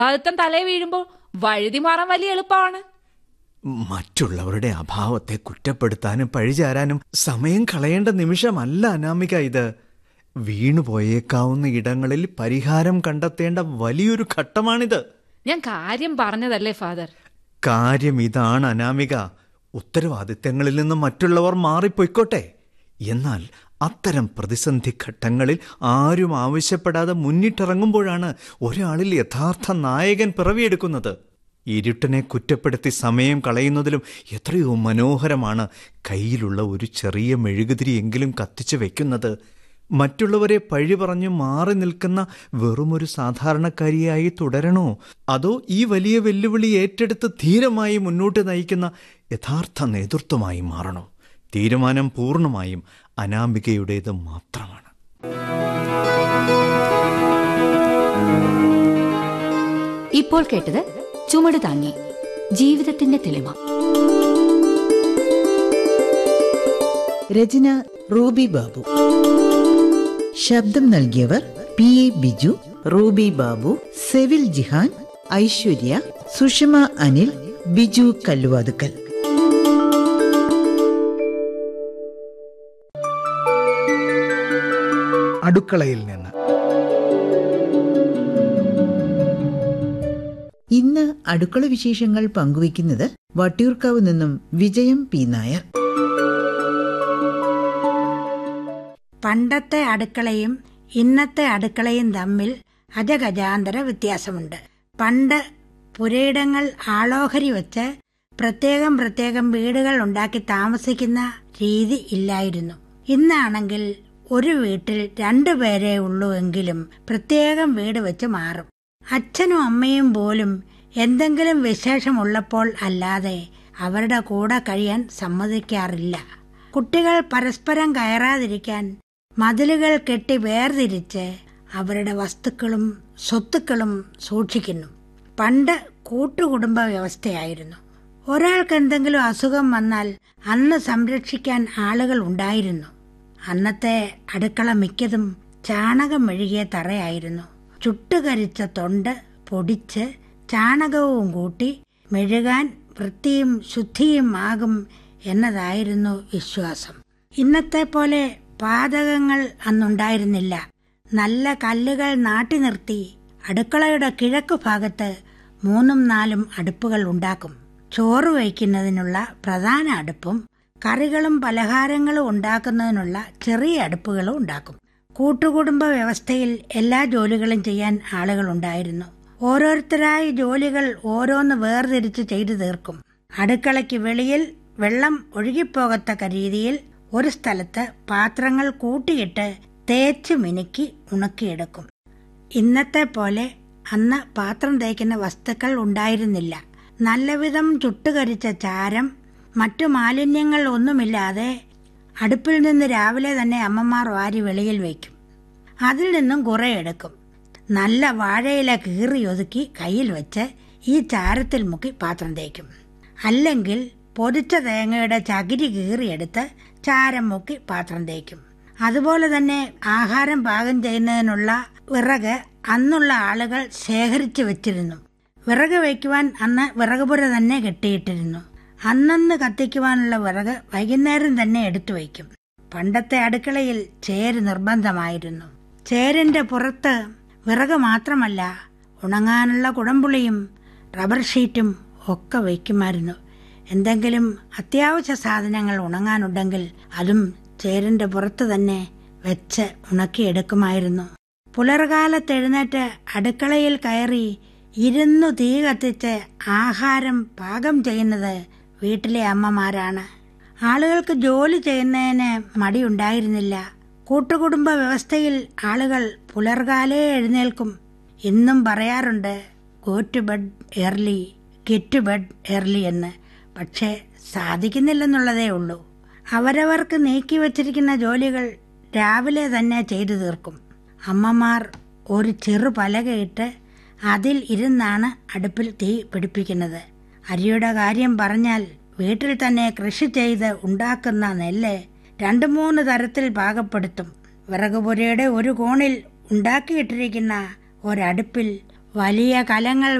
ആദ്യത്തം തലേ വീഴുമ്പോൾ വഴുതി മാറാൻ വലിയ എളുപ്പമാണ് മറ്റുള്ളവരുടെ അഭാവത്തെ കുറ്റപ്പെടുത്താനും പഴിചാരാനും സമയം കളയേണ്ട നിമിഷമല്ല അനാമിക ഇത് വീണുപോയേക്കാവുന്ന ഇടങ്ങളിൽ പരിഹാരം കണ്ടെത്തേണ്ട വലിയൊരു ഘട്ടമാണിത് ഞാൻ കാര്യം പറഞ്ഞതല്ലേ ഫാദർ കാര്യം ഇതാണ് അനാമിക ഉത്തരവാദിത്തങ്ങളിൽ നിന്ന് മറ്റുള്ളവർ മാറിപ്പോയിക്കോട്ടെ എന്നാൽ അത്തരം പ്രതിസന്ധി ഘട്ടങ്ങളിൽ ആരും ആവശ്യപ്പെടാതെ മുന്നിട്ടിറങ്ങുമ്പോഴാണ് ഒരാളിൽ യഥാർത്ഥ നായകൻ പിറവിയെടുക്കുന്നത് ഇരുട്ടിനെ കുറ്റപ്പെടുത്തി സമയം കളയുന്നതിലും എത്രയോ മനോഹരമാണ് കയ്യിലുള്ള ഒരു ചെറിയ മെഴുകുതിരിയെങ്കിലും കത്തിച്ചു വെക്കുന്നത് മറ്റുള്ളവരെ പഴി പറഞ്ഞു മാറി നിൽക്കുന്ന വെറുമൊരു സാധാരണക്കാരിയായി തുടരണോ അതോ ഈ വലിയ വെല്ലുവിളി ഏറ്റെടുത്ത് ധീരമായി മുന്നോട്ട് നയിക്കുന്ന യഥാർത്ഥ നേതൃത്വമായി മാറണോ തീരുമാനം പൂർണ്ണമായും അനാമികയുടേത് മാത്രമാണ് ഇപ്പോൾ കേട്ടത് ചുമട് താങ്ങി ജീവിതത്തിന്റെ തെളിമ രചന റൂബി ബാബു ശബ്ദം നൽകിയവർ P A Biju Ruby Babu Sevil Jihan Aishwarya Sushama Anil Biju Kalluvathukkal അടുക്കളയിൽ നിന്ന് ഇന്ന് അടുക്കള വിശേഷങ്ങൾ പങ്കുവയ്ക്കുന്നത് വട്ടിയൂർക്കാവ് നിന്നും വിജയം പി നായർ പണ്ടത്തെ അടുക്കളയും ഇന്നത്തെ അടുക്കളയും തമ്മിൽ അജഗജാന്തര വ്യത്യാസമുണ്ട് പണ്ട് പുരയിടങ്ങൾ ആളോഹരി വെച്ച് പ്രത്യേകം പ്രത്യേകം വീടുകൾ ഉണ്ടാക്കി താമസിക്കുന്ന രീതി ഇല്ലായിരുന്നു ഇന്നാണെങ്കിൽ ഒരു വീട്ടിൽ രണ്ടു പേരേ ഉള്ളൂ എങ്കിലും പ്രത്യേകം വീട് വെച്ച് മാറും അച്ഛനും അമ്മയും പോലും എന്തെങ്കിലും വിശേഷമുള്ളപ്പോൾ അല്ലാതെ അവരുടെ കൂടെ കഴിയാൻ സമ്മതിക്കാറില്ല കുട്ടികൾ പരസ്പരം കയറാതിരിക്കാൻ മതിലുകൾ കെട്ടി വേർതിരിച്ച് അവരുടെ വസ്തുക്കളും സ്വത്തുക്കളും സൂക്ഷിക്കുന്നു പണ്ട് കൂട്ടുകുടുംബ വ്യവസ്ഥയായിരുന്നു ഒരാൾക്ക് എന്തെങ്കിലും അസുഖം വന്നാൽ അന്ന് സംരക്ഷിക്കാൻ ആളുകൾ ഉണ്ടായിരുന്നു അന്നത്തെ അടുക്കള മിക്കതും ചാണകം മെഴുകിയ തറയായിരുന്നു ചുട്ടുകരിച്ച തൊണ്ട് പൊടിച്ച് ചാണകവും കൂട്ടി മെഴുകാൻ വൃത്തിയും ശുദ്ധിയും ആകും എന്നതായിരുന്നു വിശ്വാസം ഇന്നത്തെ പോലെ പാതകങ്ങൾ അന്നുണ്ടായിരുന്നില്ല നല്ല കല്ലുകൾ നാട്ടി നിർത്തി അടുക്കളയുടെ കിഴക്കു ഭാഗത്ത് മൂന്നും നാലും അടുപ്പുകൾ ഉണ്ടാക്കും ചോറ് വയ്ക്കുന്നതിനുള്ള പ്രധാന അടുപ്പും കറികളും പലഹാരങ്ങളും ഉണ്ടാക്കുന്നതിനുള്ള ചെറിയ അടുപ്പുകളും ഉണ്ടാക്കും കൂട്ടുകുടുംബ വ്യവസ്ഥയിൽ എല്ലാ ജോലികളും ചെയ്യാൻ ആളുകളുണ്ടായിരുന്നു ഓരോരുത്തരായി ജോലികൾ ഓരോന്ന് വേർതിരിച്ച് ചെയ്തു തീർക്കും അടുക്കളയ്ക്ക് വെളിയിൽ വെള്ളം ഒഴുകിപ്പോകത്തക്ക രീതിയിൽ ഒരു സ്ഥലത്ത് പാത്രങ്ങൾ കൂട്ടിയിട്ട് തേച്ച് മിനുക്കി ഉണക്കിയെടുക്കും ഇന്നത്തെ പോലെ അന്ന് പാത്രം തേക്കുന്ന വസ്തുക്കൾ ഉണ്ടായിരുന്നില്ല നല്ലവിധം ചുട്ടുകരിച്ച ചാരം മറ്റു മാലിന്യങ്ങൾ ഒന്നുമില്ലാതെ അടുപ്പിൽ നിന്ന് രാവിലെ തന്നെ അമ്മമാർ വാരി വെളിയിൽ വയ്ക്കും അതിൽ നിന്നും കുറെ എടുക്കും നല്ല വാഴയില കീറി ഒതുക്കി കയ്യിൽ വെച്ച് ഈ ചാരത്തിൽ മുക്കി പാത്രം തേക്കും അല്ലെങ്കിൽ പൊതിച്ച തേങ്ങയുടെ ചകിരി കീറിയെടുത്ത് ചാരം മുക്കി പാത്രം തേക്കും അതുപോലെ തന്നെ ആഹാരം പാകം ചെയ്യുന്നതിനുള്ള വിറക് അന്നുള്ള ആളുകൾ ശേഖരിച്ചു വെച്ചിരുന്നു വിറക് വയ്ക്കുവാൻ അന്ന് വിറകുപുര തന്നെ കെട്ടിയിട്ടിരുന്നു അന്നന്ന് കത്തിക്കുവാനുള്ള വിറക് വൈകുന്നേരം തന്നെ എടുത്തു വയ്ക്കും പണ്ടത്തെ അടുക്കളയിൽ ചേര് നിർബന്ധമായിരുന്നു ചേരിന്റെ പുറത്ത് വിറക് മാത്രമല്ല ഉണങ്ങാനുള്ള കുടംപുളിയും റബ്ബർ ഷീറ്റും ഒക്കെ വയ്ക്കുമായിരുന്നു എന്തെങ്കിലും അത്യാവശ്യ സാധനങ്ങൾ ഉണങ്ങാനുണ്ടെങ്കിൽ അതും ചേരിന്റെ പുറത്ത് തന്നെ വെച്ച് ഉണക്കിയെടുക്കുമായിരുന്നു പുലർകാലത്ത് എഴുന്നേറ്റ് അടുക്കളയിൽ കയറി ഇരുന്നു തീ കത്തിച്ച് ആഹാരം പാകം ചെയ്യുന്നത് വീട്ടിലെ അമ്മമാരാണ് ആളുകൾക്ക് ജോലി ചെയ്യുന്നതിന് മടിയുണ്ടായിരുന്നില്ല കൂട്ടുകുടുംബ വ്യവസ്ഥയിൽ ആളുകൾ പുലർകാലേ എഴുന്നേൽക്കും ഇന്നും പറയാറുണ്ട് go to bed early get to bed early എന്ന് പക്ഷേ സാധിക്കുന്നില്ലെന്നുള്ളതേ ഉള്ളൂ അവരവർക്ക് നീക്കി വച്ചിരിക്കുന്ന ജോലികൾ രാവിലെ തന്നെ ചെയ്തു തീർക്കും അമ്മമാർ ഒരു ചെറു പലകയിട്ട് അതിൽ ഇരുന്നാണ് അടുപ്പിൽ തീ പിടിപ്പിക്കുന്നത് അരിയുടെ കാര്യം പറഞ്ഞാൽ വീട്ടിൽ തന്നെ കൃഷി ചെയ്ത് ഉണ്ടാക്കുന്ന നെല്ല് രണ്ടു മൂന്ന് തരത്തിൽ പാകപ്പെടുത്തും വിറകുപുരയുടെ ഒരു കോണിൽ ഉണ്ടാക്കിയിട്ടിരിക്കുന്ന ഒരടുപ്പിൽ വലിയ കലങ്ങൾ